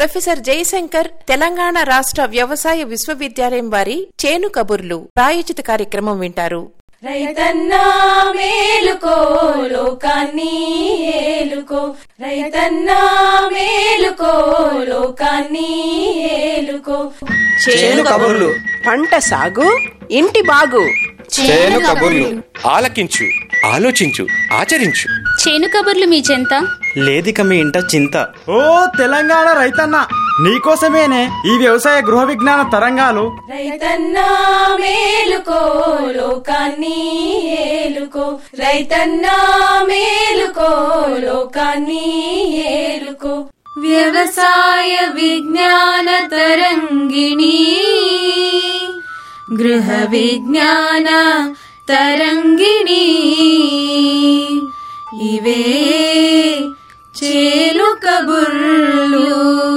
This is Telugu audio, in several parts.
ప్రొఫెసర్ జయశంకర్ తెలంగాణ రాష్ట్ర వ్యవసాయ విశ్వవిద్యాలయం వారి చేను కబుర్లు ప్రాయోజిత కార్యక్రమం వింటారు రైతన్నా మేలుకో లోకాన్ని ఏలుకో రైతన్నా మేలుకో లోకాన్ని ఏలుకో చేను కబుర్లు పంట సాగు ఇంటి బాగు చేను కబుర్లు ఆలకించు ఆలోచించు ఆచరించు చేను కబుర్లు మీ చెంత లేదిక మీ ఇంట చింత ఓ తెలంగాణ రైతన్న నీకోసమేనే ఈ వ్యవసాయ గృహ విజ్ఞాన తరంగాలు రైతన్నా మేలుకో లోకాన్ని ఏలుకో రైతన్నా మేలుకో లోకాన్ని ఏలుకో వ్యవసాయ విజ్ఞాన తరంగిణి గృహ విజ్ఞాన తరంగిణి ఇవే చేలు కబుర్లు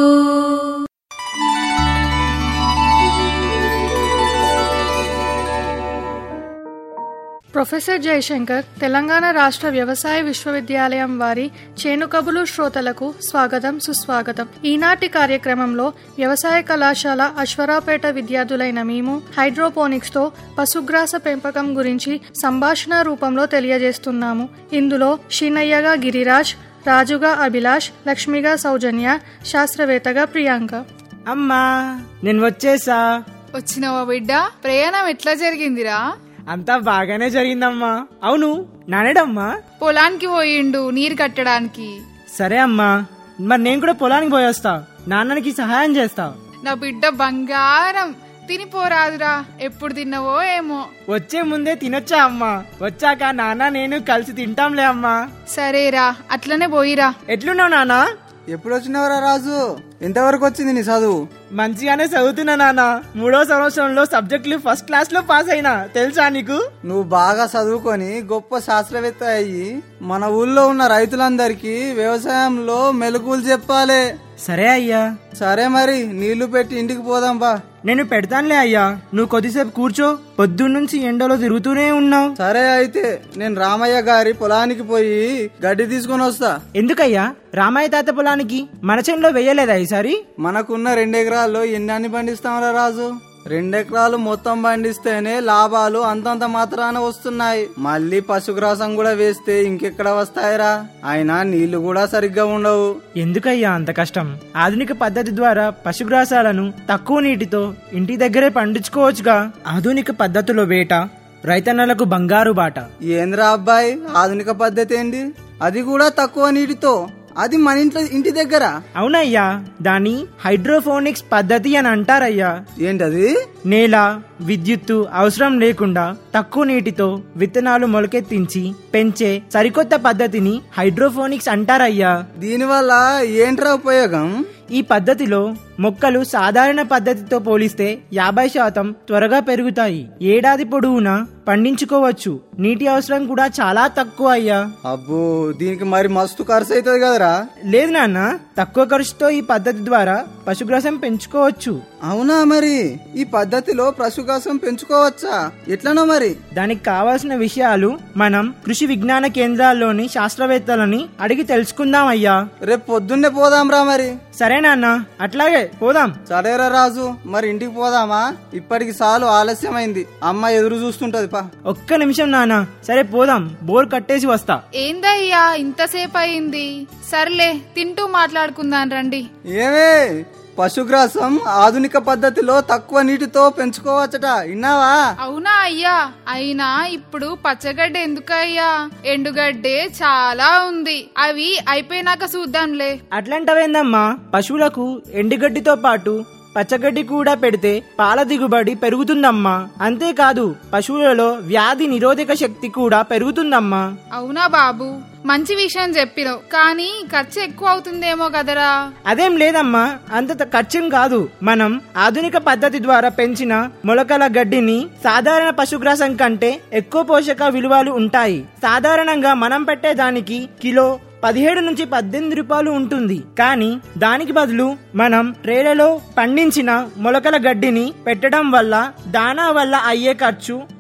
ప్రొఫెసర్ జయశంకర్ తెలంగాణ రాష్ట్ర వ్యవసాయ విశ్వవిద్యాలయం వారి చేనుకబులు శ్రోతలకు స్వాగతం సుస్వాగతం ఈనాటి కార్యక్రమంలో వ్యవసాయ కళాశాల అశ్వరాపేట విద్యార్థులైన మేము హైడ్రోపోనిక్స్ తో పశుగ్రాస పెంపకం గురించి సంభాషణ రూపంలో తెలియజేస్తున్నాము ఇందులో షీనయ్యగా గిరిరాజ్ రాజుగా అభిలాష్ లక్ష్మిగా సౌజన్య శాస్త్రవేత్తగా ప్రియాంక అమ్మా నేను వచ్చేసా వచ్చినావా బిడ్డ ప్రయాణం ఎట్లా జరిగిందిరా అంతా బాగానే జరిగిందమ్మా అవును నానేడమ్మా పొలానికి పోయిండు నీరు కట్టడానికి సరే అమ్మా మరి నేను కూడా పొలానికి పోయొస్తా నాన్నకి సహాయం చేస్తా నా బిడ్డ బంగారం తినిపోరాదురా ఎప్పుడు తిన్నావో ఏమో వచ్చే ముందే తినొచ్చా అమ్మా వచ్చాక నాన్న నేను కలిసి తింటాంలే అమ్మా సరేరా అట్లనే పోయిరా ఎట్లున్నావు నాన్న ఎప్పుడు వచ్చినవరా రాజు ఎంతవరకు వచ్చింది నీ చదువు మంచిగానే చదువుతున్నా నాన్న మూడో సంవత్సరంలో సబ్జెక్టులు ఫస్ట్ క్లాస్ లో పాస్ అయినా తెలుసా నీకు నువ్వు బాగా చదువుకొని గొప్ప శాస్త్రవేత్త అయ్యి మన ఊళ్ళో ఉన్న రైతులందరికీ వ్యవసాయంలో మెలకువలు చెప్పాలి సరే అయ్యా సరే మరి నీళ్లు పెట్టి ఇంటికి పోదాం బా నేను పెడతానులే అయ్యా నువ్వు కొద్దిసేపు కూర్చో పొద్దున్నుంచి ఎండలో తిరుగుతూనే ఉన్నావు సరే అయితే నేను రామయ్య గారి పొలానికి పోయి గడ్డి తీసుకొని వస్తా ఎందుకయ్యా రామయ్య తాత పొలానికి మన చేనులో వెయ్యలేదా ఈసారి మనకున్న రెండు ఎకరాల్లో ఎన్ని పండిస్తాంరా రాజు రెండెకరాలు మొత్తం పండిస్తేనే లాభాలు అంతంత మాత్రాన వస్తున్నాయి మళ్ళీ పశుగ్రాసం కూడా వేస్తే ఇంకెక్కడ వస్తాయిరా అయినా నీళ్లు కూడా సరిగ్గా ఉండవు ఎందుకయ్యా అంత కష్టం ఆధునిక పద్ధతి ద్వారా పశుగ్రాసాలను తక్కువ నీటితో ఇంటి దగ్గరే పండించుకోవచ్చుగా ఆధునిక పద్ధతిలో వేట రైతన్నలకు బంగారు బాట ఏంద్రా అబ్బాయి ఆధునిక పద్ధతి ఏంటి అది కూడా తక్కువ నీటితో అది మన ఇంట్లో ఇంటి దగ్గర అవునయ్యా దాని హైడ్రోఫోనిక్స్ పద్ధతి అని అంటారయ్యా ఏంటది నేల విద్యుత్తు అవసరం లేకుండా తక్కువ నీటితో విత్తనాలు మొలకెత్తించి పెంచే సరికొత్త పద్ధతిని హైడ్రోఫోనిక్స్ అంటారయ్యా దీనివల్ల ఏంట్రా ఉపయోగం ఈ పద్ధతిలో మొక్కలు సాధారణ పద్ధతితో పోలిస్తే యాభై శాతం త్వరగా పెరుగుతాయి ఏడాది పొడవునా పండించుకోవచ్చు నీటి అవసరం కూడా చాలా తక్కువ అయ్యా అబ్బో దీనికి మరి మస్తు ఖర్చు అవుతుంది కదరా లేదు నాన్న తక్కువ ఖర్చుతో ఈ పద్ధతి ద్వారా పశుగ్రాసం పెంచుకోవచ్చు అవునా మరి ఈ పద్ధతిలో పశుగ్రాసం పెంచుకోవచ్చా ఎట్లనో మరి దానికి కావాల్సిన విషయాలు మనం కృషి విజ్ఞాన కేంద్రాల్లోని శాస్త్రవేత్తలని అడిగి తెలుసుకుందాం అయ్యా రేపు పొద్దున్నే పోదాంరా మరి సరే నాన్న అట్లాగే పోదాం సరేరా రాజు మరి ఇంటికి పోదామా ఇప్పటికి చాలు ఆలస్యమైంది అమ్మ ఎదురు చూస్తుంటది పా ఒక్క నిమిషం నాన్న సరే పోదాం బోర్ కట్టేసి వస్తా ఏందయ్యా ఇంతసేపు అయింది సర్లే తింటూ మాట్లాడుకుందాం రండి ఏమే పశుగ్రాసం ఆధునిక పద్ధతిలో తక్కువ నీటితో పెంచుకోవచ్చట విన్నావా అవునా అయ్యా అయినా ఇప్పుడు పచ్చగడ్డ ఎందుకయ్యా ఎండుగడ్డే చాలా ఉంది అవి అయిపోయినాక చూద్దాంలే అట్లాంటవేందమ్మా పశువులకు ఎండుగడ్డితో పాటు పచ్చగడ్డి కూడా పెడితే పాల దిగుబడి పెరుగుతుందమ్మా అంతేకాదు పశువులలో వ్యాధి నిరోధక శక్తి కూడా పెరుగుతుందమ్మా అవునా బాబు మంచి విషయం చెప్పినావు కానీ ఖర్చు ఎక్కువ అవుతుందేమో కదరా అదేం లేదమ్మా అంత త- ఖర్చేం కాదు మనం ఆధునిక పద్ధతి ద్వారా పెంచిన మొలకల గడ్డిని సాధారణ పశుగ్రాసం కంటే ఎక్కువ పోషక విలువలు ఉంటాయి సాధారణంగా మనం పెట్టే దానికి కిలో పదిహేడు నుంచి పద్దెనిమిది రూపాయలు ఉంటుంది కానీ దానికి బదులు మనం ట్రేలలో పండించిన మొలకల గడ్డిని పెట్టడం వల్ల దానా వల్ల అయ్యే ఖర్చు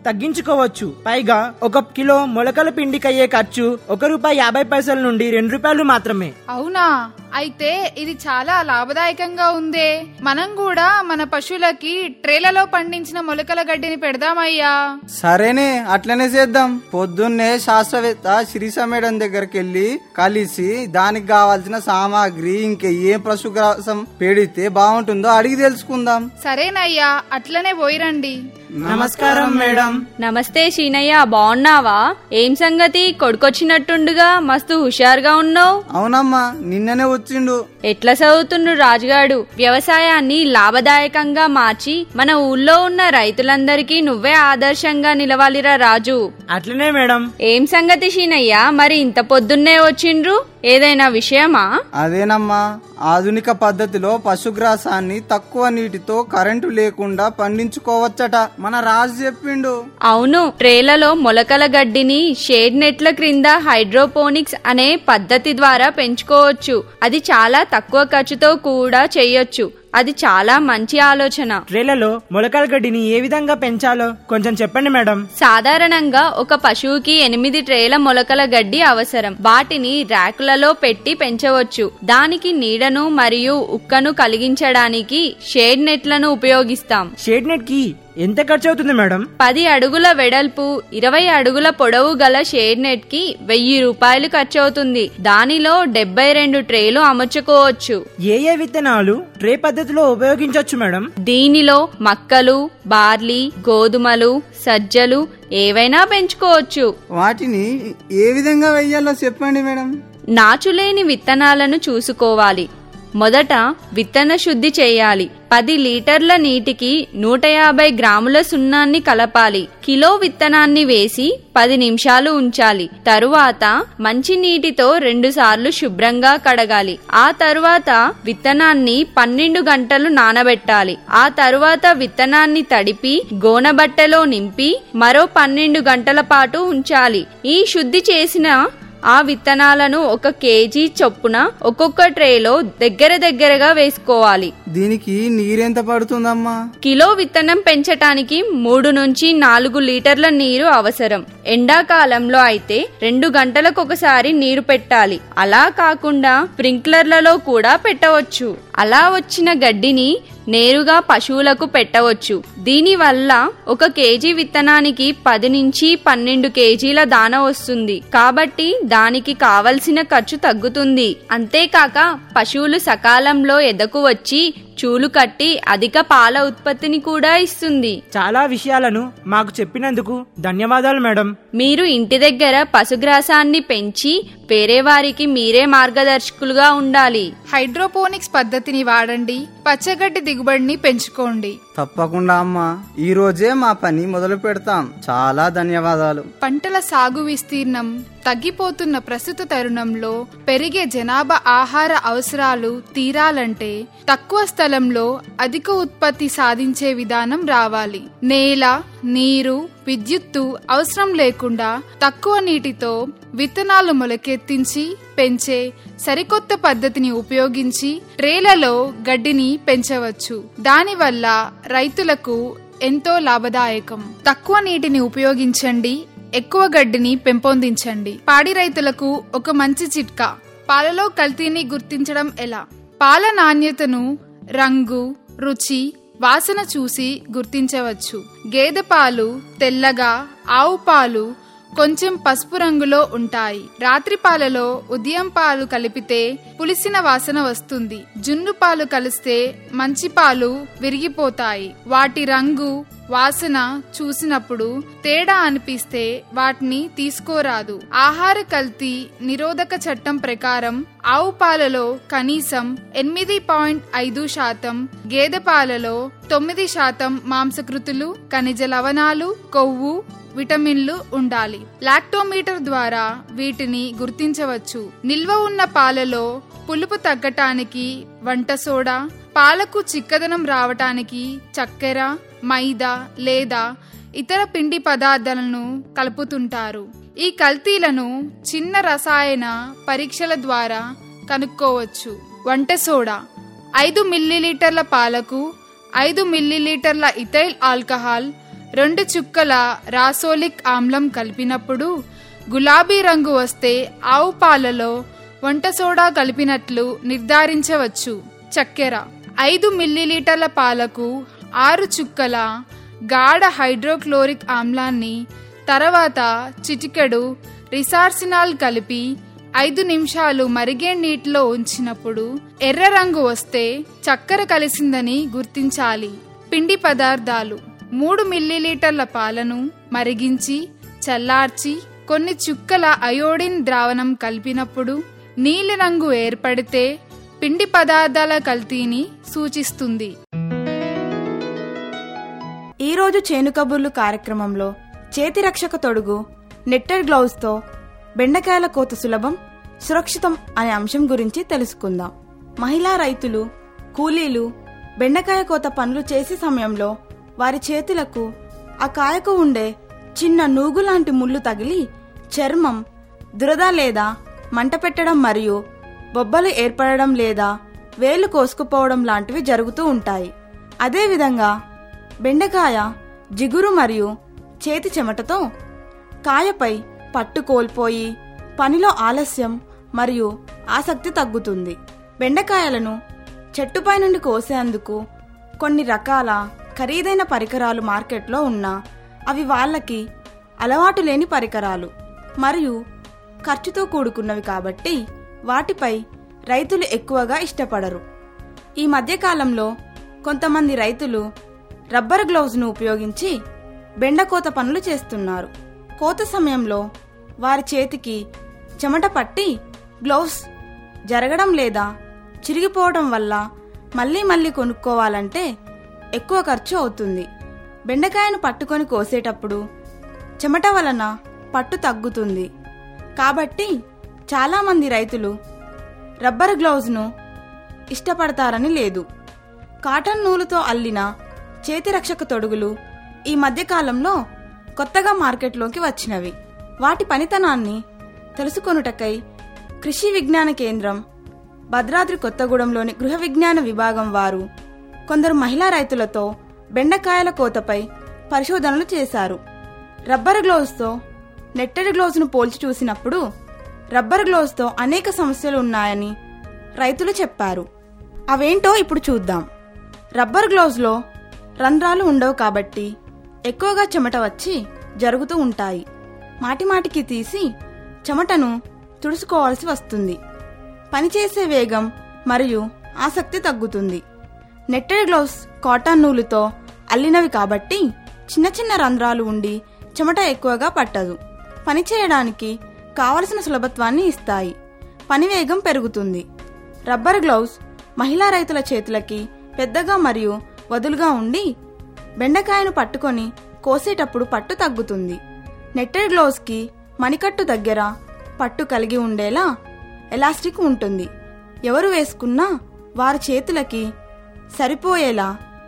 తగ్గించుకోవచ్చు పైగా ఒక కిలో మొలకల పిండికయ్యే ఖర్చు ఒక రూపాయి యాభై పైసల నుండి రెండు రూపాయలు మాత్రమే అవునా అయితే ఇది చాలా లాభదాయకంగా ఉందే మనం కూడా మన పశువులకి ట్రేలలో పండించిన మొలకల గడ్డిని పెడదామయ్యా సరేనే అట్లనే చేద్దాం పొద్దున్నే శాస్త్రవేత్త శిరీష మేడం దగ్గరికి వెళ్ళి కలిసి దానికి కావాల్సిన సామాగ్రి ఇంకా ఏ పశుగ్రాసం పెడితే బాగుంటుందో అడిగి తెలుసుకుందాం సరేనయ్యా అట్లనే పోయిరండి నమస్కారం మేడం నమస్తే శీనయ్య బాగున్నావా ఏం సంగతి కొడుకొచ్చినట్టుండుగా మస్తు హుషారుగా ఉన్నావు అవునమ్మా నిన్ననే వచ్చిండు ఎట్లా చదువుతుండ్రు రాజుగాడు వ్యవసాయాన్ని లాభదాయకంగా మార్చి మన ఊళ్ళో ఉన్న రైతులందరికీ నువ్వే ఆదర్శంగా నిలవాలిరా రాజు అట్లనే మేడం ఏం సంగతి శీనయ్య మరి ఇంత పొద్దున్నే వచ్చిండ్రు ఏదైనా విషయమా అదేనమ్మా ఆధునిక పద్ధతిలో పశుగ్రాసాన్ని తక్కువ నీటితో కరెంటు లేకుండా పండించుకోవచ్చట మన రాజు చెప్పిండు అవును ట్రేలలో మొలకల గడ్డిని షేడ్ నెట్ల క్రింద హైడ్రోపోనిక్స్ అనే పద్ధతి ద్వారా పెంచుకోవచ్చు అది చాలా తక్కువ ఖర్చుతో కూడా చేయొచ్చు అది చాలా మంచి ఆలోచన ట్రేలలో మొలకల గడ్డిని ఏ విధంగా పెంచాలో కొంచెం చెప్పండి మేడం సాధారణంగా ఒక పశువుకి ఎనిమిది ట్రేల మొలకల గడ్డి అవసరం వాటిని ర్యాకులలో పెట్టి పెంచవచ్చు దానికి నీడను మరియు ఉక్కను కలిగించడానికి షేడ్ నెట్లను ఉపయోగిస్తాం షేడ్ నెట్ కి ఎంత ఖర్చు అవుతుంది మేడం పది అడుగుల వెడల్పు ఇరవై అడుగుల పొడవు గల షేడ్ నెట్ కి వెయ్యి రూపాయలు ఖర్చవుతుంది దానిలో డెబ్బై రెండు ట్రేలు అమర్చుకోవచ్చు ఏ ఏ విత్తనాలు ట్రే పద్ధతిలో ఉపయోగించవచ్చు మేడం దీనిలో మక్కలు బార్లీ గోధుమలు సజ్జలు ఏవైనా పెంచుకోవచ్చు వాటిని ఏ విధంగా వెయ్యాలో చెప్పండి మేడం నాచులేని విత్తనాలను చూసుకోవాలి మొదట విత్తన శుద్ధి చేయాలి పది లీటర్ల నీటికి నూట యాభై గ్రాముల సున్నాన్ని కలపాలి కిలో విత్తనాన్ని వేసి పది నిమిషాలు ఉంచాలి తరువాత మంచి నీటితో రెండు సార్లు శుభ్రంగా కడగాలి ఆ తరువాత విత్తనాన్ని పన్నెండు గంటలు నానబెట్టాలి ఆ తరువాత విత్తనాన్ని తడిపి గోనబట్టలో నింపి మరో పన్నెండు గంటల పాటు ఉంచాలి ఈ శుద్ధి చేసిన ఆ విత్తనాలను ఒక కేజీ చొప్పున ఒక్కొక్క ట్రేలో దగ్గర దగ్గరగా వేసుకోవాలి దీనికి నీరెంత పడుతుందమ్మా కిలో విత్తనం పెంచటానికి మూడు నుంచి నాలుగు లీటర్ల నీరు అవసరం ఎండాకాలంలో అయితే రెండు గంటలకు ఒకసారి నీరు పెట్టాలి అలా కాకుండా స్ప్రింక్లర్లలో కూడా పెట్టవచ్చు అలా వచ్చిన గడ్డిని నేరుగా పశువులకు పెట్టవచ్చు దీనివల్ల ఒక కేజీ విత్తనానికి పది నుంచి పన్నెండు కేజీల దాన వస్తుంది కాబట్టి దానికి కావలసిన ఖర్చు తగ్గుతుంది అంతేకాక పశువులు సకాలంలో ఎదకు వచ్చి చూలు కట్టి అధిక పాల ఉత్పత్తిని కూడా ఇస్తుంది చాలా విషయాలను మాకు చెప్పినందుకు ధన్యవాదాలు మేడం మీరు ఇంటి దగ్గర పశుగ్రాసాన్ని పెంచి వేరే వారికి మీరే మార్గదర్శకులుగా ఉండాలి హైడ్రోపోనిక్స్ పద్ధతిని వాడండి పచ్చగడ్డి దిగుబడిని పెంచుకోండి తప్పకుండా అమ్మా ఈ రోజే మా పని మొదలు పెడతాం చాలా ధన్యవాదాలు పంటల సాగు విస్తీర్ణం తగ్గిపోతున్న ప్రస్తుత తరుణంలో పెరిగే జనాభా ఆహార అవసరాలు తీరాలంటే తక్కువ స్థలంలో అధిక ఉత్పత్తి సాధించే విధానం రావాలి నేల నీరు విద్యుత్తు అవసరం లేకుండా తక్కువ నీటితో విత్తనాలు మొలకెత్తించి పెంచే సరికొత్త పద్ధతిని ఉపయోగించి ట్రేలలో గడ్డిని పెంచవచ్చు దానివల్ల రైతులకు ఎంతో లాభదాయకం తక్కువ నీటిని ఉపయోగించండి ఎక్కువ గడ్డిని పెంపొందించండి పాడి రైతులకు ఒక మంచి చిట్కా పాలలో కల్తీని గుర్తించడం ఎలా పాల నాణ్యతను రంగు రుచి వాసన చూసి గుర్తించవచ్చు గేదె పాలు తెల్లగా ఆవు పాలు కొంచెం పసుపు రంగులో ఉంటాయి రాత్రి పాలలో ఉదయం పాలు కలిపితే పులిసిన వాసన వస్తుంది జున్ను పాలు కలిస్తే మంచి పాలు విరిగిపోతాయి వాటి రంగు వాసన చూసినప్పుడు తేడా అనిపిస్తే వాటిని తీసుకోరాదు ఆహార కల్తీ నిరోధక చట్టం ప్రకారం ఆవు పాలలో కనీసం ఎనిమిది పాయింట్ ఐదు శాతం గేదె పాలలో తొమ్మిది శాతం మాంసకృతులు ఖనిజ లవణాలు కొవ్వు విటమిన్లు ఉండాలి లాక్టోమీటర్ ద్వారా వీటిని గుర్తించవచ్చు నిల్వ ఉన్న పాలలో పులుపు తగ్గటానికి వంట సోడా పాలకు చిక్కదనం రావటానికి చక్కెర మైదా లేదా ఇతర పిండి పదార్థాలను కలుపుతుంటారు ఈ కల్తీలను చిన్న రసాయన పరీక్షల ద్వారా కనుక్కోవచ్చు వంట సోడా ఐదు మిల్లీలీటర్ల పాలకు ఐదు మిల్లీలీటర్ల ఇథైల్ ఆల్కహాల్ రెండు చుక్కల రాసోలిక్ ఆమ్లం కలిపినప్పుడు గులాబీ రంగు వస్తే ఆవు పాలలో వంట సోడా కలిపినట్లు నిర్ధారించవచ్చు చక్కెర ఐదు మిల్లీలీటర్ల పాలకు ఆరు చుక్కల గాఢ హైడ్రోక్లోరిక్ ఆమ్లాన్ని తర్వాత చిటికెడు రిసార్సినాల్ కలిపి ఐదు నిమిషాలు మరిగే నీటిలో ఉంచినప్పుడు ఎర్ర రంగు వస్తే చక్కెర కలిసిందని గుర్తించాలి పిండి పదార్థాలు మూడు మిల్లీలీటర్ల పాలను మరిగించి చల్లార్చి కొన్ని చుక్కల అయోడిన్ ద్రావణం కలిపినప్పుడు నీలిరంగు ఏర్పడితే పిండి పదార్థాల కల్తీని సూచిస్తుంది ఈరోజు చేను కబుర్లు కార్యక్రమంలో చేతి రక్షక తొడుగు నెట్టెడ్ గ్లౌస్తో బెండకాయల కోత సులభం సురక్షితం అనే అంశం గురించి తెలుసుకుందాం మహిళా రైతులు కూలీలు బెండకాయ కోత పనులు చేసే సమయంలో వారి చేతులకు ఆ కాయకు ఉండే చిన్న నూగు లాంటి ముళ్ళు తగిలి చర్మం దురద లేదా మంట పెట్టడం మరియు బొబ్బలు ఏర్పడడం లేదా వేలు కోసుకుపోవడం లాంటివి జరుగుతూ ఉంటాయి అదేవిధంగా బెండకాయ జిగురు మరియు చేతి చెమటతో కాయపై పట్టు కోల్పోయి పనిలో ఆలస్యం మరియు ఆసక్తి తగ్గుతుంది బెండకాయలను చెట్టుపై నుండి కోసేందుకు కొన్ని రకాల ఖరీదైన పరికరాలు మార్కెట్లో ఉన్నా అవి వాళ్ళకి అలవాటు లేని పరికరాలు మరియు ఖర్చుతో కూడుకున్నవి కాబట్టి వాటిపై రైతులు ఎక్కువగా ఇష్టపడరు ఈ మధ్యకాలంలో కొంతమంది రైతులు రబ్బర్ గ్లౌజ్ను ఉపయోగించి బెండకోత పనులు చేస్తున్నారు కోత సమయంలో వారి చేతికి చెమట పట్టి గ్లౌస్ జరగడం లేదా చిరిగిపోవడం వల్ల మళ్ళీ మళ్ళీ కొనుక్కోవాలంటే ఎక్కువ ఖర్చు అవుతుంది బెండకాయను పట్టుకొని కోసేటప్పుడు చెమట వలన పట్టు తగ్గుతుంది కాబట్టి చాలామంది రైతులు రబ్బర్ గ్లౌజ్ను ఇష్టపడతారని లేదు కాటన్ నూలుతో అల్లిన చేతి రక్షక తొడుగులు ఈ మధ్యకాలంలో కొత్తగా మార్కెట్లోకి వచ్చినవి వాటి పనితనాన్ని తెలుసుకొనుటకై కృషి విజ్ఞాన కేంద్రం భద్రాద్రి కొత్తగూడెంలోని గృహ విజ్ఞాన విభాగం వారు కొందరు మహిళా రైతులతో బెండకాయల కోతపై పరిశోధనలు చేశారు రబ్బర్ గ్లౌస్తో నెట్టెడ్ గ్లౌస్ను పోల్చి చూసినప్పుడు రబ్బర్ గ్లౌస్తో అనేక సమస్యలు ఉన్నాయని రైతులు చెప్పారు అవేంటో ఇప్పుడు చూద్దాం రబ్బర్ గ్లౌస్లో రంధ్రాలు ఉండవు కాబట్టి ఎక్కువగా చెమట వచ్చి జరుగుతూ ఉంటాయి మాటిమాటికి తీసి చెమటను తుడుచుకోవాల్సి వస్తుంది పనిచేసే వేగం మరియు ఆసక్తి తగ్గుతుంది నెట్టెడ్ గ్లౌస్ కాటన్ నూలుతో అల్లినవి కాబట్టి చిన్న చిన్న రంధ్రాలు ఉండి చెమట ఎక్కువగా పట్టదు పనిచేయడానికి కావలసిన సులభత్వాన్ని ఇస్తాయి పని వేగం పెరుగుతుంది రబ్బర్ గ్లౌస్ మహిళా రైతుల చేతులకి పెద్దగా మరియు వదులుగా ఉండి బెండకాయను పట్టుకొని కోసేటప్పుడు పట్టు తగ్గుతుంది నెట్టెడ్ గ్లౌస్కి మణికట్టు దగ్గర పట్టు కలిగి ఉండేలా ఎలాస్టిక్ ఉంటుంది ఎవరు వేసుకున్నా వారి చేతులకి సరిపోయేలా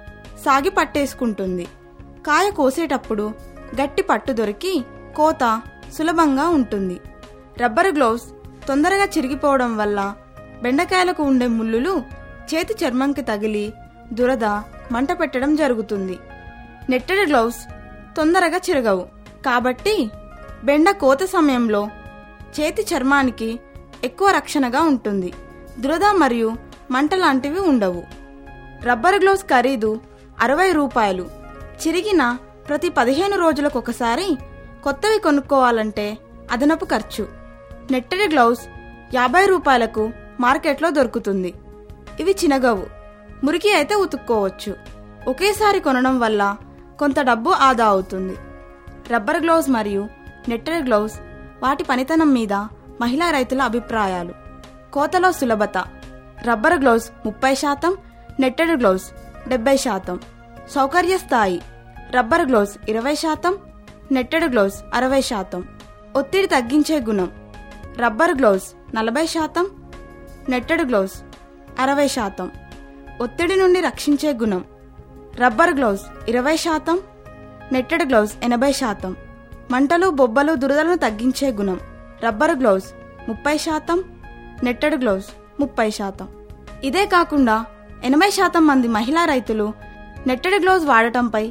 సాగి పట్టేసుకుంటుంది కాయ కోసేటప్పుడు గట్టి పట్టు దొరికి కోత సులభంగా ఉంటుంది రబ్బర్ గ్లౌస్ తొందరగా చిరిగిపోవడం వల్ల బెండకాయలకు ఉండే ముళ్ళులు చేతి చర్మంకి తగిలి దురద మంట పెట్టడం జరుగుతుంది నెట్టెడ్ గ్లౌస్ తొందరగా చిరగవు కాబట్టి బెండ కోత సమయంలో చేతి చర్మానికి ఎక్కువ రక్షణగా ఉంటుంది దురద మరియు మంట లాంటివి ఉండవు రబ్బర్ గ్లౌస్ ఖరీదు అరవై రూపాయలు చిరిగిన ప్రతి పదిహేను రోజులకు ఒకసారి కొత్తవి కొనుక్కోవాలంటే అదనపు ఖర్చు నెట్టెడ్ గ్లౌస్ యాభై రూపాయలకు మార్కెట్లో దొరుకుతుంది ఇవి చినగవు మురికి అయితే ఉతుక్కోవచ్చు ఒకేసారి కొనడం వల్ల కొంత డబ్బు ఆదా అవుతుంది రబ్బర్ గ్లౌస్ మరియు నెట్టెడ్ గ్లౌస్ వాటి పనితనం మీద మహిళా రైతుల అభిప్రాయాలు కోతలో సులభత రబ్బర్ గ్లౌస్ ముప్పై శాతం నెట్టెడ్ గ్లౌస్ డెబ్బై శాతం సౌకర్య స్థాయి రబ్బర్ గ్లౌస్ ఇరవై శాతం నెట్టెడ్ గ్లౌస్ అరవై శాతం ఒత్తిడి తగ్గించే గుణం రబ్బర్ గ్లౌస్ నలభై శాతం నెట్టెడ్ గ్లౌస్ అరవై శాతం ఒత్తిడి నుండి రక్షించే గుణం రబ్బర్ గ్లౌస్ ఇరవై శాతం నెట్టెడ్ గ్లౌస్ ఎనభై శాతం మంటలు బొబ్బలు దురదలను తగ్గించే గుణం రబ్బర్ గ్లౌస్ ముప్పై శాతం నెట్టెడ్ గ్లౌస్ ముప్పై శాతం ఇదే కాకుండా ఎనభై శాతం మంది మహిళా రైతులు నెట్టెడ్ గ్లౌస్ వాడటంపై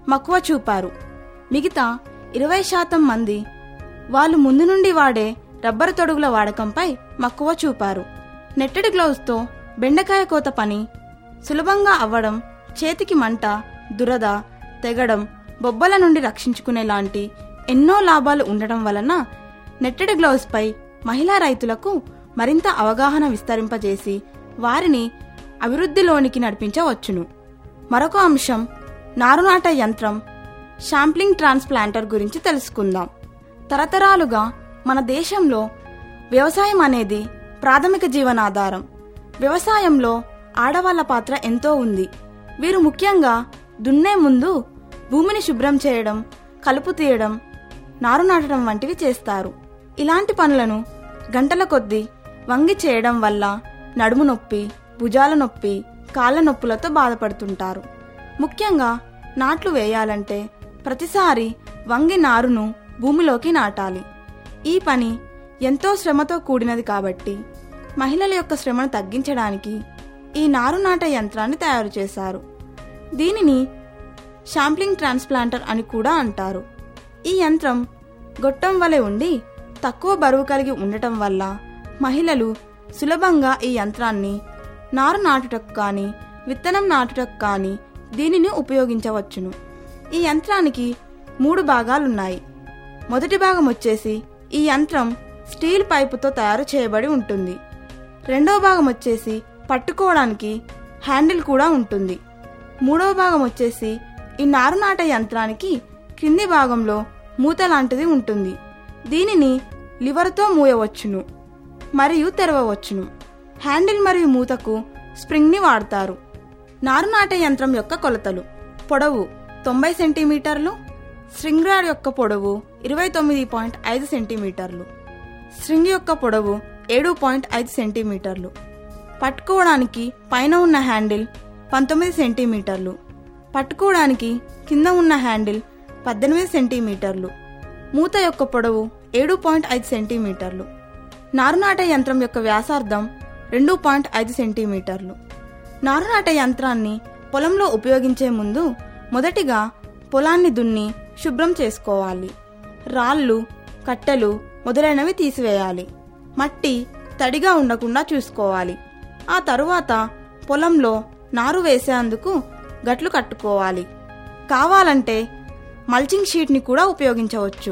మక్కువ చూపారు మిగతా ఇరవై శాతం మంది వాళ్ళు ముందు నుండి వాడే రబ్బరు తొడుగుల వాడకంపై మక్కువ చూపారు నెట్టెడ్ గ్లౌస్తో బెండకాయ కోత పని సులభంగా అవ్వడం చేతికి మంట దురద తెగడం బొబ్బల నుండి రక్షించుకునేలాంటి ఎన్నో లాభాలు ఉండటం వలన నెట్టెడ్ గ్లౌస్పై మహిళా రైతులకు మరింత అవగాహన విస్తరింపజేసి వారిని అభివృద్ధిలోనికి నడిపించవచ్చును మరొక అంశం నారునాట యంత్రం షాంప్లింగ్ ట్రాన్స్ప్లాంటర్ గురించి తెలుసుకుందాం తరతరాలుగా మన దేశంలో వ్యవసాయం అనేది ప్రాథమిక జీవనాధారం వ్యవసాయంలో ఆడవాళ్ల పాత్ర ఎంతో ఉంది వీరు ముఖ్యంగా దున్నే ముందు భూమిని శుభ్రం చేయడం కలుపు తీయడం నారు నాటడం వంటివి చేస్తారు ఇలాంటి పనులను గంటల కొద్దీ వంగి చేయడం వల్ల నడుము నొప్పి భుజాల నొప్పి కాళ్ళ నొప్పులతో బాధపడుతుంటారు ముఖ్యంగా నాట్లు వేయాలంటే ప్రతిసారి వంగి నారును భూమిలోకి నాటాలి ఈ పని ఎంతో శ్రమతో కూడినది కాబట్టి మహిళల యొక్క శ్రమను తగ్గించడానికి ఈ నారు నాట యంత్రాన్ని తయారు చేశారు దీనిని షాంప్లింగ్ ట్రాన్స్ప్లాంటర్ అని కూడా అంటారు ఈ యంత్రం గొట్టం వలె ఉండి తక్కువ బరువు కలిగి ఉండటం వల్ల మహిళలు సులభంగా ఈ యంత్రాన్ని నారు నాటుటకు కానీ విత్తనం నాటుటకు కానీ దీనిని ఉపయోగించవచ్చును ఈ యంత్రానికి మూడు భాగాలున్నాయి మొదటి భాగం వచ్చేసి ఈ యంత్రం స్టీల్ పైపుతో తయారు చేయబడి ఉంటుంది రెండో భాగం వచ్చేసి పట్టుకోవడానికి హ్యాండిల్ కూడా ఉంటుంది మూడవ భాగం వచ్చేసి ఈ నారునాట యంత్రానికి క్రింది భాగంలో మూత లాంటిది ఉంటుంది దీనిని లివర్తో మూయవచ్చును మరియు తెరవవచ్చును హ్యాండిల్ మరియు మూతకు స్ప్రింగ్ని వాడతారు నారునాట యంత్రం యొక్క కొలతలు పొడవు తొంభై సెంటీమీటర్లు స్ట్రింగ్ రాడ్ యొక్క పొడవు ఇరవై తొమ్మిది పాయింట్ ఐదు సెంటీమీటర్లు స్ట్రింగ్ యొక్క పొడవు ఏడు పాయింట్ ఐదు సెంటీమీటర్లు పట్టుకోవడానికి పైన ఉన్న హ్యాండిల్ పంతొమ్మిది సెంటీమీటర్లు పట్టుకోవడానికి కింద ఉన్న హ్యాండిల్ పద్దెనిమిది సెంటీమీటర్లు మూత యొక్క పొడవు ఏడు పాయింట్ ఐదు సెంటీమీటర్లు నారునాట యంత్రం యొక్క వ్యాసార్థం రెండు పాయింట్ ఐదు సెంటీమీటర్లు నారునాట యంత్రాన్ని పొలంలో ఉపయోగించే ముందు మొదటిగా పొలాన్ని దున్ని శుభ్రం చేసుకోవాలి రాళ్ళు కట్టెలు మొదలైనవి తీసివేయాలి మట్టి తడిగా ఉండకుండా చూసుకోవాలి ఆ తరువాత పొలంలో నారు వేసేందుకు గట్లు కట్టుకోవాలి కావాలంటే మల్చింగ్ షీట్ని కూడా ఉపయోగించవచ్చు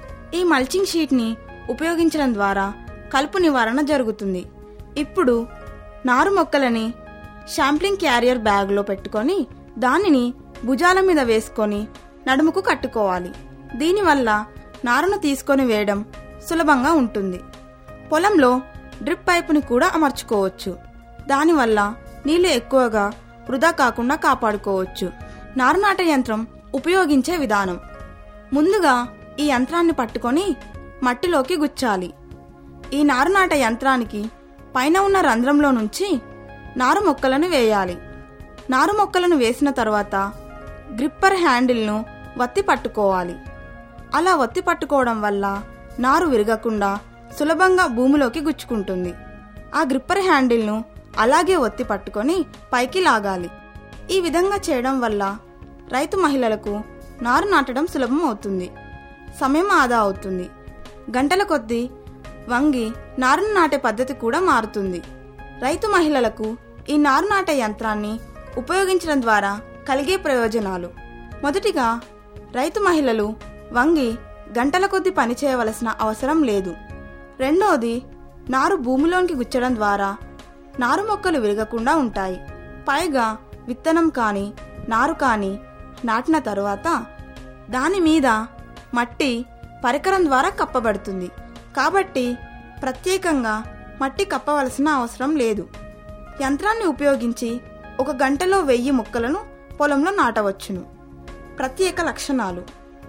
ఈ మల్చింగ్ షీట్ని ఉపయోగించడం ద్వారా కలుపు నివారణ జరుగుతుంది ఇప్పుడు నారు మొక్కలని షాంప్లింగ్ క్యారియర్ బ్యాగ్లో పెట్టుకొని దానిని భుజాల మీద వేసుకొని నడుముకు కట్టుకోవాలి దీనివల్ల నారును తీసుకొని వేయడం సులభంగా ఉంటుంది పొలంలో డ్రిప్ పైపుని కూడా అమర్చుకోవచ్చు దానివల్ల నీళ్లు ఎక్కువగా వృధా కాకుండా కాపాడుకోవచ్చు నారునాట యంత్రం ఉపయోగించే విధానం ముందుగా ఈ యంత్రాన్ని పట్టుకొని మట్టిలోకి గుచ్చాలి ఈ నారునాట యంత్రానికి పైన ఉన్న రంధ్రంలో నుంచి నారు మొక్కలను వేయాలి నారు మొక్కలను వేసిన తర్వాత గ్రిప్పర్ హ్యాండిల్ను వత్తి పట్టుకోవాలి అలా వత్తి పట్టుకోవడం వల్ల నారు విరగకుండా సులభంగా భూమిలోకి గుచ్చుకుంటుంది ఆ గ్రిప్పర్ హ్యాండిల్ను అలాగే ఒత్తి పట్టుకొని పైకి లాగాలి ఈ విధంగా చేయడం వల్ల రైతు మహిళలకు నారు నాటడం సులభం అవుతుంది సమయం ఆదా అవుతుంది గంటల కొద్దీ వంగి నారును నాటే పద్ధతి కూడా మారుతుంది రైతు మహిళలకు ఈ నారు నాటే యంత్రాన్ని ఉపయోగించడం ద్వారా కలిగే ప్రయోజనాలు మొదటిగా రైతు మహిళలు వంగి గంటల కొద్దీ పని చేయవలసిన అవసరం లేదు రెండోది నారు భూమిలోనికి గుచ్చడం ద్వారా నారు మొక్కలు విరగకుండా ఉంటాయి పైగా విత్తనం కానీ నారు కానీ నాటిన తరువాత దాని మీద మట్టి పరికరం ద్వారా కప్పబడుతుంది కాబట్టి ప్రత్యేకంగా మట్టి కప్పవలసిన అవసరం లేదు యంత్రాన్ని ఉపయోగించి ఒక గంటలో వెయ్యి మొక్కలను పొలంలో నాటవచ్చును ప్రత్యేక లక్షణాలు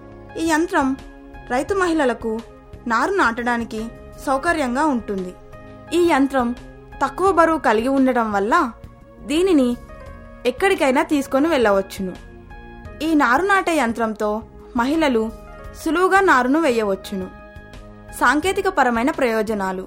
ఈ యంత్రం రైతు మహిళలకు నారు నాటడానికి సౌకర్యంగా ఉంటుంది ఈ యంత్రం తక్కువ బరువు కలిగి ఉండటం వల్ల దీనిని ఎక్కడికైనా తీసుకొని వెళ్ళవచ్చును ఈ నారు నాటే యంత్రంతో మహిళలు సులువుగా నారును వేయవచ్చును సాంకేతిక పరమైన ప్రయోజనాలు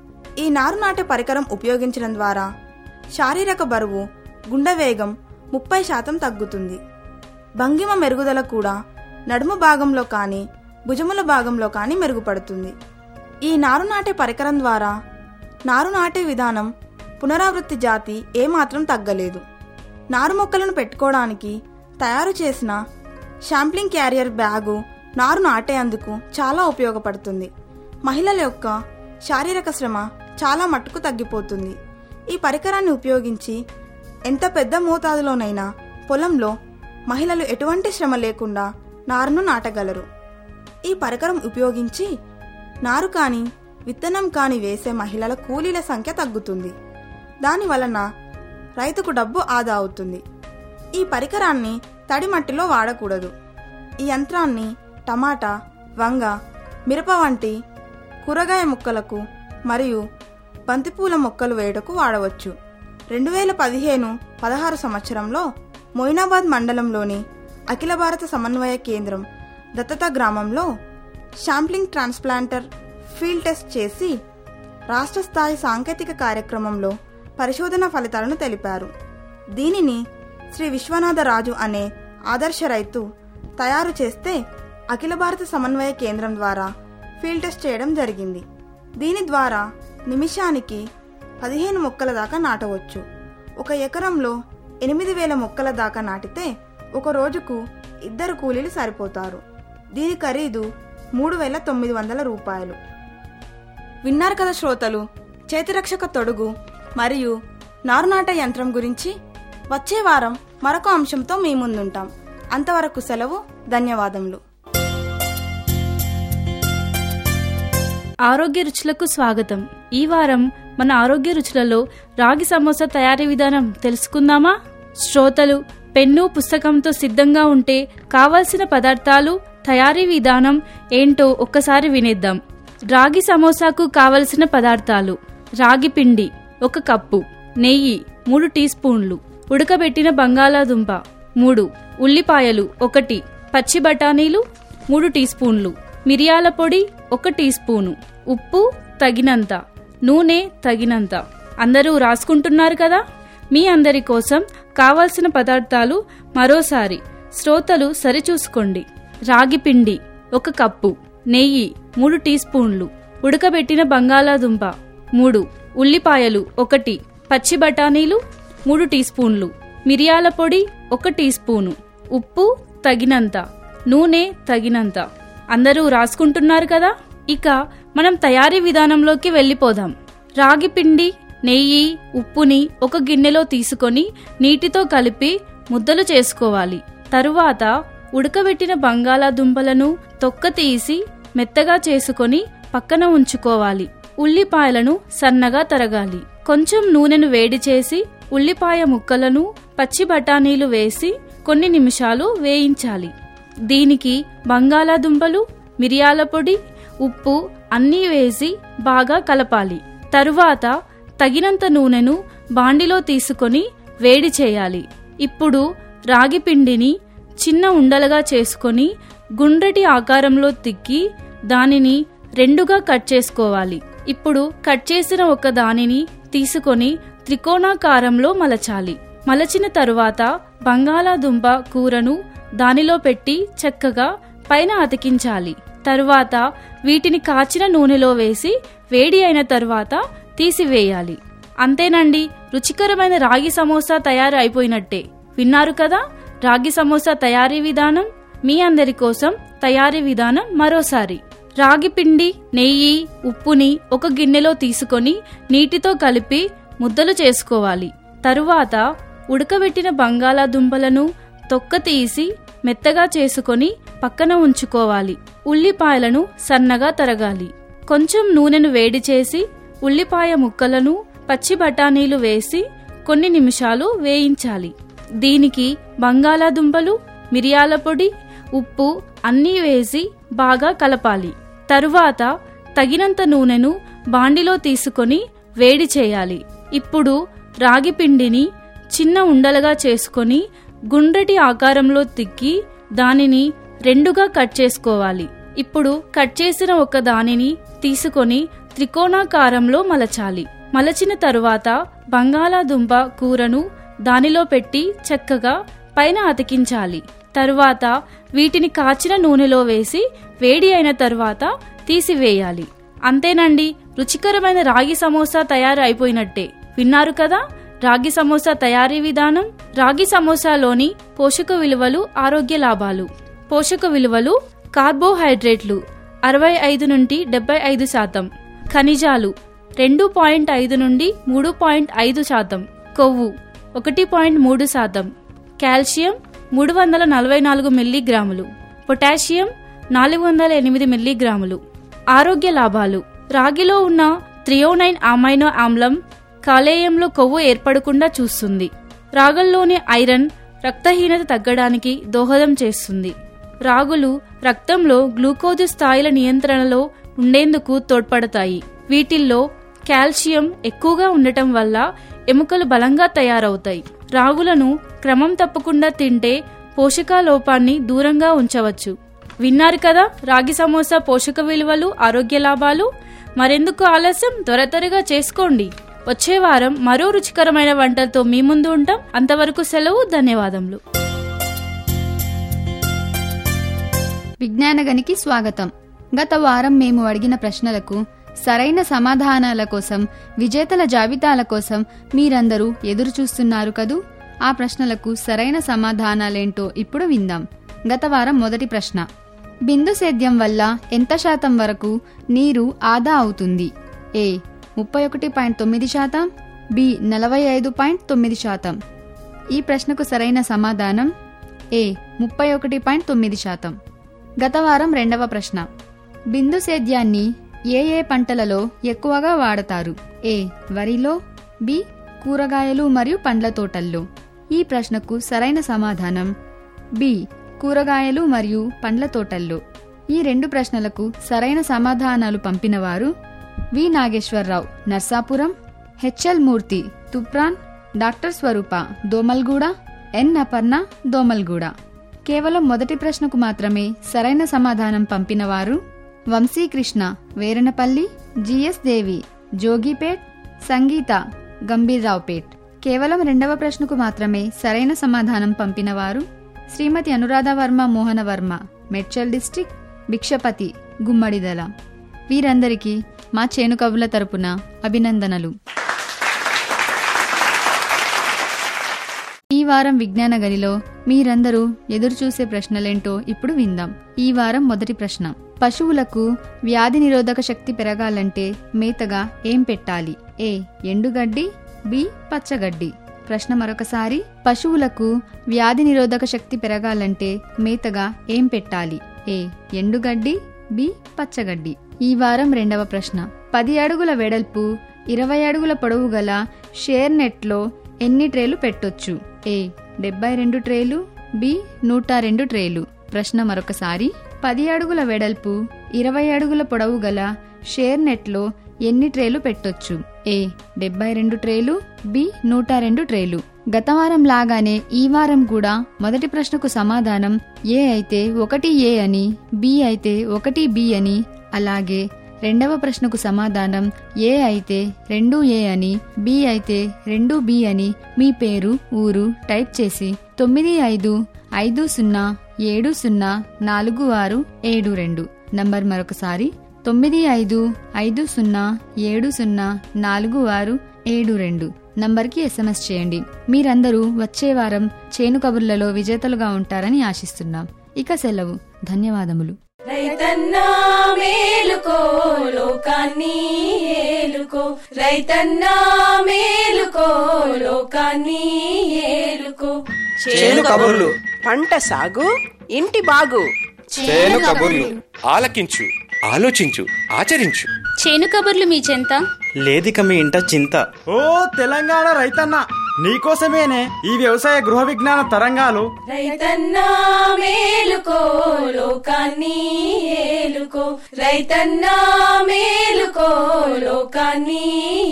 ఈ నారు నాటే పరికరం ఉపయోగించడం ద్వారా శారీరక బరువు గుండె వేగం ముప్పై శాతం తగ్గుతుంది భంగిమ మెరుగుదల కూడా నడుము భాగంలో కానీ భుజముల భాగంలో కానీ మెరుగుపడుతుంది ఈ నారు నాటే పరికరం ద్వారా నారు నాటే విధానం పునరావృత్తి జాతి ఏమాత్రం తగ్గలేదు నారు మొక్కలను పెట్టుకోవడానికి తయారు చేసిన షాంప్లింగ్ క్యారియర్ బ్యాగు నారు నాటేందుకు చాలా ఉపయోగపడుతుంది మహిళల యొక్క శారీరక శ్రమ చాలా మట్టుకు తగ్గిపోతుంది ఈ పరికరాన్ని ఉపయోగించి ఎంత పెద్ద మోతాదులోనైనా పొలంలో మహిళలు ఎటువంటి శ్రమ లేకుండా నారును నాటగలరు ఈ పరికరం ఉపయోగించి నారు కాని విత్తనం కాని వేసే మహిళల కూలీల సంఖ్య తగ్గుతుంది దాని వలన రైతుకు డబ్బు ఆదా అవుతుంది ఈ పరికరాన్ని తడి మట్టిలో వాడకూడదు ఈ యంత్రాన్ని టమాటా వంగ మిరప వంటి కూరగాయ మొక్కలకు మరియు బంతిపూల మొక్కలు వేయటకు వాడవచ్చు రెండు వేల పదిహేను పదహారు సంవత్సరంలో మొయినాబాద్ మండలంలోని అఖిల భారత సమన్వయ కేంద్రం దత్తత గ్రామంలో శాంప్లింగ్ ట్రాన్స్ప్లాంటర్ ఫీల్డ్ టెస్ట్ చేసి రాష్ట్ర స్థాయి సాంకేతిక కార్యక్రమంలో పరిశోధన ఫలితాలను తెలిపారు దీనిని శ్రీ విశ్వనాథరాజు అనే ఆదర్శ రైతు తయారు చేస్తే అఖిల భారత సమన్వయ కేంద్రం ద్వారా ఫీల్డ్ టెస్ట్ చేయడం జరిగింది దీని ద్వారా నిమిషానికి పదిహేను మొక్కల దాకా నాటవచ్చు ఒక ఎకరంలో ఎనిమిది వేల మొక్కల దాకా నాటితే ఒక రోజుకు ఇద్దరు కూలీలు సరిపోతారు దీని ఖరీదు మూడు వేల తొమ్మిది వందల రూపాయలు విన్నారు కదా శ్రోతలు చేతిరక్షక తొడుగు మరియు నారునాట యంత్రం గురించి వచ్చే వారం మరొక అంశంతో మీ ముందుంటాం అంతవరకు సెలవు ధన్యవాదములు ఆరోగ్య రుచులకు స్వాగతం ఈ వారం మన ఆరోగ్య రుచులలో రాగి సమోసా తయారీ విధానం తెలుసుకుందామా శ్రోతలు పెన్ను పుస్తకంతో సిద్ధంగా ఉంటే కావలసిన పదార్థాలు తయారీ విధానం ఏంటో ఒక్కసారి వినేద్దాం రాగి సమోసాకు కావలసిన పదార్థాలు రాగి పిండి ఒక కప్పు నెయ్యి మూడు టీ స్పూన్లు ఉడకబెట్టిన బంగాళాదుంప మూడు ఉల్లిపాయలు ఒకటి పచ్చి బఠానీలు మూడు టీ స్పూన్లు మిరియాల పొడి ఒక టీ స్పూను ఉప్పు తగినంత నూనె తగినంత అందరూ రాసుకుంటున్నారు కదా మీ అందరి కోసం కావలసిన పదార్థాలు మరోసారి శ్రోతలు సరిచూసుకోండి రాగి పిండి ఒక కప్పు నెయ్యి మూడు టీ స్పూన్లు ఉడకబెట్టిన బంగాళాదుంప మూడు ఉల్లిపాయలు ఒకటి పచ్చి బఠానీలు మూడు టీ స్పూన్లు మిరియాల పొడి ఒక టీ స్పూను ఉప్పు తగినంత నూనె తగినంత అందరూ రాసుకుంటున్నారు కదా ఇక మనం తయారీ విధానంలోకి వెళ్ళిపోదాం రాగి పిండి నెయ్యి ఉప్పుని ఒక గిన్నెలో తీసుకొని నీటితో కలిపి ముద్దలు చేసుకోవాలి తరువాత ఉడకబెట్టిన బంగాళాదుంపలను తొక్క తీసి మెత్తగా చేసుకొని పక్కన ఉంచుకోవాలి ఉల్లిపాయలను సన్నగా తరగాలి కొంచెం నూనెను వేడి చేసి ఉల్లిపాయ ముక్కలను పచ్చి బఠానీలు వేసి కొన్ని నిమిషాలు వేయించాలి దీనికి బంగాళాదుంపలు మిరియాల పొడి ఉప్పు అన్నీ వేసి బాగా కలపాలి తరువాత తగినంత నూనెను బాండిలో తీసుకొని వేడి చేయాలి ఇప్పుడు రాగి పిండిని చిన్న ఉండలుగా చేసుకొని గుండ్రటి ఆకారంలో తిక్కి దానిని రెండుగా కట్ చేసుకోవాలి ఇప్పుడు కట్ చేసిన ఒక దానిని తీసుకొని త్రికోణాకారంలో మలచాలి మలచిన తరువాత బంగాళాదుంప కూరను దానిలో పెట్టి చక్కగా పైన అతికించాలి తరువాత వీటిని కాచిన నూనెలో వేసి వేడి అయిన తరువాత తీసివేయాలి అంతేనండి రుచికరమైన రాగి సమోసా తయారు అయిపోయినట్టే విన్నారు కదా రాగి సమోసా తయారీ విధానం మీ అందరి కోసం తయారీ విధానం మరోసారి రాగి పిండి నెయ్యి ఉప్పుని ఒక గిన్నెలో తీసుకొని నీటితో కలిపి ముద్దలు చేసుకోవాలి తరువాత ఉడకబెట్టిన బంగాళాదుంపలను తొక్క తీసి మెత్తగా చేసుకొని పక్కన ఉంచుకోవాలి ఉల్లిపాయలను సన్నగా తరగాలి కొంచెం నూనెను వేడి చేసి ఉల్లిపాయ ముక్కలను పచ్చి బఠానీలు వేసి కొన్ని నిమిషాలు వేయించాలి దీనికి బంగాళాదుంపలు మిరియాల పొడి ఉప్పు అన్నీ వేసి బాగా కలపాలి తరువాత తగినంత నూనెను బాండిలో తీసుకొని వేడి చేయాలి ఇప్పుడు రాగి పిండిని చిన్న ఉండలుగా చేసుకొని గుండ్రటి ఆకారంలో తిక్కి దానిని రెండుగా కట్ చేసుకోవాలి ఇప్పుడు కట్ చేసిన ఒక దానిని తీసుకొని త్రికోణాకారంలో మలచాలి మలచిన తరువాత బంగాళాదుంప కూరను దానిలో పెట్టి చక్కగా పైన అతికించాలి తరువాత వీటిని కాచిన నూనెలో వేసి వేడి అయిన తరువాత తీసివేయాలి అంతేనండి రుచికరమైన రాగి సమోసా తయారు అయిపోయినట్టే విన్నారు కదా రాగి సమోసా తయారీ విధానం రాగి సమోసాలోని పోషక విలువలు ఆరోగ్య లాభాలు పోషక విలువలు కార్బోహైడ్రేట్లు అరవై ఐదు నుండి డెబ్బై ఐదు శాతం ఖనిజాలు రెండు పాయింట్ ఐదు నుండి మూడు పాయింట్ ఐదు శాతం కొవ్వు ఒకటి పాయింట్ మూడు శాతం కాల్షియం మూడు వందల నలభై నాలుగు మిల్లీగ్రాములు పొటాషియం నాలుగు వందల ఎనిమిది మిల్లీగ్రాములు ఆరోగ్య లాభాలు రాగిలో ఉన్న త్రియోనైన్ అమైనో ఆమ్లం కాలేయంలో కొవ్వు ఏర్పడకుండా చూస్తుంది రాగుల్లోని ఐరన్ రక్తహీనత తగ్గడానికి దోహదం చేస్తుంది రాగులు రక్తంలో గ్లూకోజ్ స్థాయిల నియంత్రణలో ఉండేందుకు తోడ్పడతాయి వీటిల్లో కాల్షియం ఎక్కువగా ఉండటం వల్ల ఎముకలు బలంగా తయారవుతాయి రాగులను క్రమం తప్పకుండా తింటే పోషకాలోపాన్ని దూరంగా ఉంచవచ్చు విన్నారు కదా రాగి సమోసా పోషక విలువలు ఆరోగ్య లాభాలు మరెందుకు ఆలస్యం త్వర త్వరగా చేసుకోండి వచ్చే వారం మరో రుచికరమైన వంటలతో మీ ముందు ఉంటాం అంతవరకు సెలవు ధన్యవాదములు విజ్ఞానగనికి స్వాగతం గత వారం మేము అడిగిన ప్రశ్నలకు సరైన సమాధానాల కోసం విజేతల జాబితాల కోసం మీరందరూ ఎదురు చూస్తున్నారు కదూ ఆ ప్రశ్నలకు సరైన సమాధానాలేంటో ఇప్పుడు విందాం గత వారం మొదటి ప్రశ్న బిందు సేద్యం వల్ల ఎంత శాతం వరకు నీరు ఆదా అవుతుంది ఏ ముప్పై ఒకటి పాయింట్ తొమ్మిది శాతం బి నలభై ఐదు పాయింట్ తొమ్మిది శాతం ఈ ప్రశ్నకు సరైన సమాధానం ఏ ముప్పై ఒకటి పాయింట్ తొమ్మిది శాతం గత వారం రెండవ ప్రశ్న బిందు సేద్యాన్ని ఏ ఏ పంటలలో ఎక్కువగా వాడతారు ఏ వరిలో బి కూరగాయలు మరియు పండ్ల తోటల్లో ఈ ప్రశ్నకు సరైన సమాధానం బి కూరగాయలు మరియు పండ్ల తోటల్లో ఈ రెండు ప్రశ్నలకు సరైన సమాధానాలు పంపినవారు V Nageswararao Narsapuram HL Murthy Toopran doctor Swaroopa Domalguda N Aparna Domalguda కేవలం మొదటి ప్రశ్నకు మాత్రమే సరైన సమాధానం పంపినవారు వంశీకృష్ణ వేరనపల్లి జిఎస్ దేవి జోగిపేట్ సంగీత గంభీర్రావుపేట్ కేవలం రెండవ ప్రశ్నకు మాత్రమే సరైన సమాధానం పంపినవారు శ్రీమతి అనురాధ వర్మ మోహన వర్మ మెడ్చల్ డిస్టిక్ భిక్షపతి గుమ్మడిదల వీరందరికీ మా చేను కవుల తరపున అభినందనలు ఈ వారం విజ్ఞాన గదిలో మీరందరూ ఎదురుచూసే ప్రశ్నలేంటో ఇప్పుడు విందాం ఈ వారం మొదటి ప్రశ్న పశువులకు వ్యాధి నిరోధక శక్తి పెరగాలంటే మేతగా ఏం పెట్టాలి ఏ ఎండుగడ్డి బి పచ్చగడ్డి ప్రశ్న మరొకసారి పశువులకు వ్యాధి నిరోధక శక్తి పెరగాలంటే మేతగా ఏం పెట్టాలి ఏ ఎండుగడ్డి బి పచ్చగడ్డి ఈ వారం రెండవ ప్రశ్న పది అడుగుల వెడల్పు ఇరవై అడుగుల పొడవు గల షేర్ నెట్లో ఎన్ని ట్రేలు పెట్టొచ్చు ఏ డెబ్బై రెండు ట్రేలు బి నూట రెండు ట్రేలు ప్రశ్న మరొకసారి పది అడుగుల వెడల్పు ఇరవై అడుగుల పొడవు గల షేర్ నెట్లో ఎన్ని ట్రేలు పెట్టొచ్చు ఏ డెబ్బై రెండు ట్రేలు బి నూట రెండు ట్రేలు గత వారం లాగానే ఈ వారం కూడా మొదటి ప్రశ్నకు సమాధానం ఏ అయితే ఒకటి ఏ అని బి అయితే ఒకటి బి అని అలాగే రెండవ ప్రశ్నకు సమాధానం ఏ అయితే రెండు ఏ అని బి అయితే రెండు బి అని మీ పేరు ఊరు టైప్ చేసి తొమ్మిది ఐదు ఐదు సున్నా ఏడు సున్నా నాలుగు ఆరు ఏడు రెండు నంబర్ మరొకసారి తొమ్మిది ఐదు ఐదు సున్నా ఏడు సున్నా నాలుగు ఆరు ఏడు రెండు నంబర్కి ఎస్ఎంఎస్ చేయండి మీరందరూ వచ్చే వారం చేను కబుర్లలో విజేతలుగా ఉంటారని ఆశిస్తున్నాం ఇక సెలవు ధన్యవాదములు రైతన్నా మేలుకో లోకాన్ని ఏలుకో రైతన్నా మేలుకో లోకాన్ని ఏలుకో చేను కబుర్లు పంట సాగు ఇంటి బాగు చేను కబుర్లు ఆలకించు ఆలోచించు ఆచరించు చేను కబుర్లు మీ చెంత లేదిక మీ ఇంట చింత ఓ తెలంగాణ రైతన్న నీకోసమేనే ఈ వ్యవసాయ గృహ విజ్ఞాన తరంగాలు రైతన్నా మేలుకో లోకాన్ని ఏలుకో రైతన్నా మేలుకో లోకాన్ని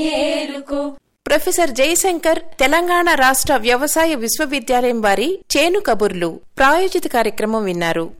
ఏలుకో ప్రొఫెసర్ జయశంకర్ తెలంగాణ రాష్ట్ర వ్యవసాయ విశ్వవిద్యాలయం వారి చేను కబుర్లు ప్రాయోజిత కార్యక్రమం విన్నారు